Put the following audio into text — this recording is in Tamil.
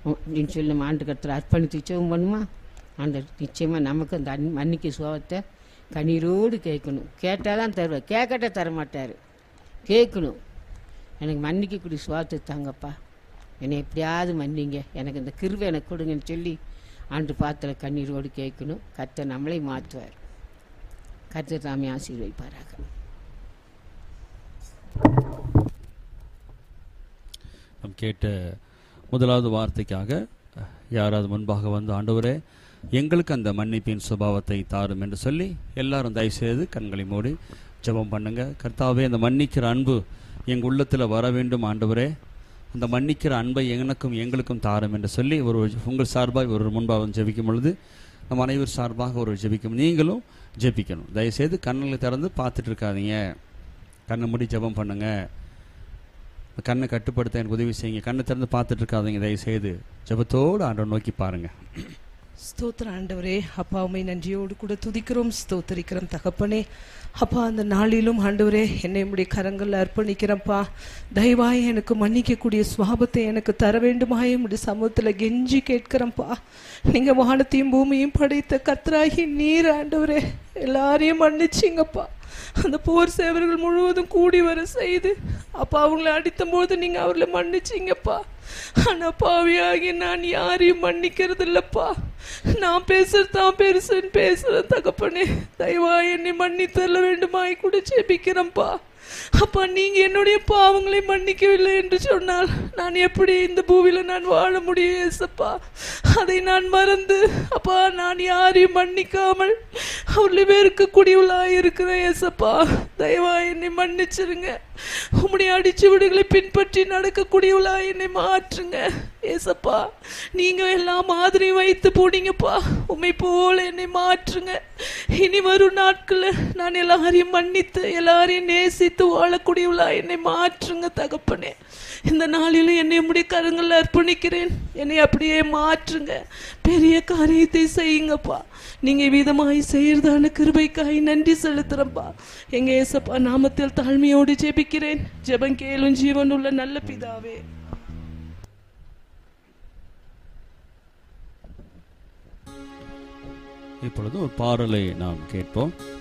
அப்படின்னு சொல்லி நம்ம ஆண்டு கருத்தில் அர்ப்பணித்து உச்சவம் பண்ணுமா அந்த நிச்சயமாக நமக்கு அந்த அன் மன்னிக்க சுபாவத்தை கண்ணீரோடு கேட்கணும் கேட்டால் தான் தருவார் கேட்கட்ட தர மாட்டார் கேட்கணும் எனக்கு மன்னிக்கக்கூடிய சுபாவத்தை தாங்கப்பா என்னை எப்படியாவது மன்னிங்க எனக்கு இந்த கிருவை எனக்கு கொடுங்கன்னு சொல்லி ஆண்டு பாத்திர கண்ணீரோடு கேட்கணும் கத்தை நம்மளை மாற்றுவார் கத்தை தாமே ஆசீர்வைப்பாராக நாம் கேட்ட முதலாவது வார்த்தைக்காக யாராவது முன்பாக வந்து ஆண்டவரே எங்களுக்கு அந்த மன்னிப்பின் சுபாவத்தை தாரும் என்று சொல்லி எல்லாரும் தயவுசெய்து கண்களை மூடி ஜெபம் பண்ணுங்க கர்த்தாவே அந்த மன்னிக்கிற அன்பு எங்கள் உள்ளத்தில் வர வேண்டும் ஆண்டவரே அந்த மன்னிக்கிற அன்பை எனக்கும் எங்களுக்கும் தாரும் என்று சொல்லி ஒரு உங்கள் சார்பாக ஒரு முன்பாக வந்து ஜெபிக்கும் பொழுது நம்ம அனைவர் சார்பாக ஒரு ஜெபிக்கும் நீங்களும் ஜெபிக்கணும் தயவுசெய்து கண்களை திறந்து பார்த்துட்டு இருக்காதீங்க கண்ணை மூடி ஜெபம் பண்ணுங்க கண்ணை கட்டுப்படுத்த எனக்கு உதவி செய்யுங்க கண்ணை திறந்து பார்த்துட்டு இருக்காதீங்க தயவு செய்து ஜெபத்தோடு ஆண்டவர் நோக்கி பாருங்க ஸ்தோத்திர ஆண்டவரே அப்பா உமை நன்றியோடு கூட துதிக்கிறோம் ஸ்தோத்தரிக்கிறோம் தகப்பனே அப்பா அந்த நாளிலும் ஆண்டவரே என்னை உடைய கரங்களில் அர்ப்பணிக்கிறேன்ப்பா தயவாய் எனக்கு மன்னிக்கக்கூடிய சுவாபத்தை எனக்கு தர வேண்டுமாய் உடைய சமூகத்தில் கெஞ்சி கேட்கிறேன்ப்பா நீங்க வானத்தையும் பூமியும் படைத்த கத்ராகி நீர் ஆண்டவரே எல்லாரையும் மன்னிச்சிங்கப்பா அந்த போர் சேவர்கள் முழுவதும் கூடி வர செய்து அப்பா அவங்கள அடித்த போது நீங்க அவர்களை மன்னிச்சிங்கப்பா ஆனா பாவியாகி நான் யாரையும் மன்னிக்கிறது இல்லப்பா நான் பேசுறதான் பெருசுன்னு பேசுறேன் தகப்பனே தயவா என்னை மன்னித்தள்ள வேண்டுமாய் கூட ஜெபிக்கிறேன்ப்பா அப்பா நீங்க என்னுடைய பாவங்களை மன்னிக்கவில்லை என்று சொன்னால் நான் எப்படி இந்த பூவில நான் வாழ முடியும் ஏசப்பா அதை நான் மறந்து அப்பா நான் யாரையும் மன்னிக்காமல் அவர்களை வெறுக்கக்கூடியவளாய் இருக்கிறேன் ஏசப்பா தயவா என்னை மன்னிச்சிருங்க உம்முடைய அடிச்சு விடுகளை பின்பற்றி நடக்கக்கூடியவளா என்னை மாற்றுங்க ஏசப்பா நீங்க எல்லாம் மாதிரி வைத்து போனீங்கப்பா உண்மை போல என்னை மாற்றுங்க இனி வரும் நாட்கள்ல நான் எல்லாரையும் மன்னித்து எல்லாரையும் நேசித்து வாழக்கூடியவளா என்னை மாற்றுங்க தகப்பனே இந்த நாளிலும் என்னை உம்முடைய கரங்களில் அர்ப்பணிக்கிறேன் என்னை அப்படியே மாற்றுங்க பெரிய காரியத்தை செய்யுங்கப்பா நீங்க விதமாய் செய்யறதான கிருபைக்காய் நன்றி செலுத்துறப்பா எங்க ஏசப்பா நாமத்தில் தாழ்மையோடு ஜெபிக்கிறேன் ஜெபம் கேளும் ஜீவன் உள்ள நல்ல பிதாவே இப்பொழுது ஒரு பாடலை நாம் கேட்போம்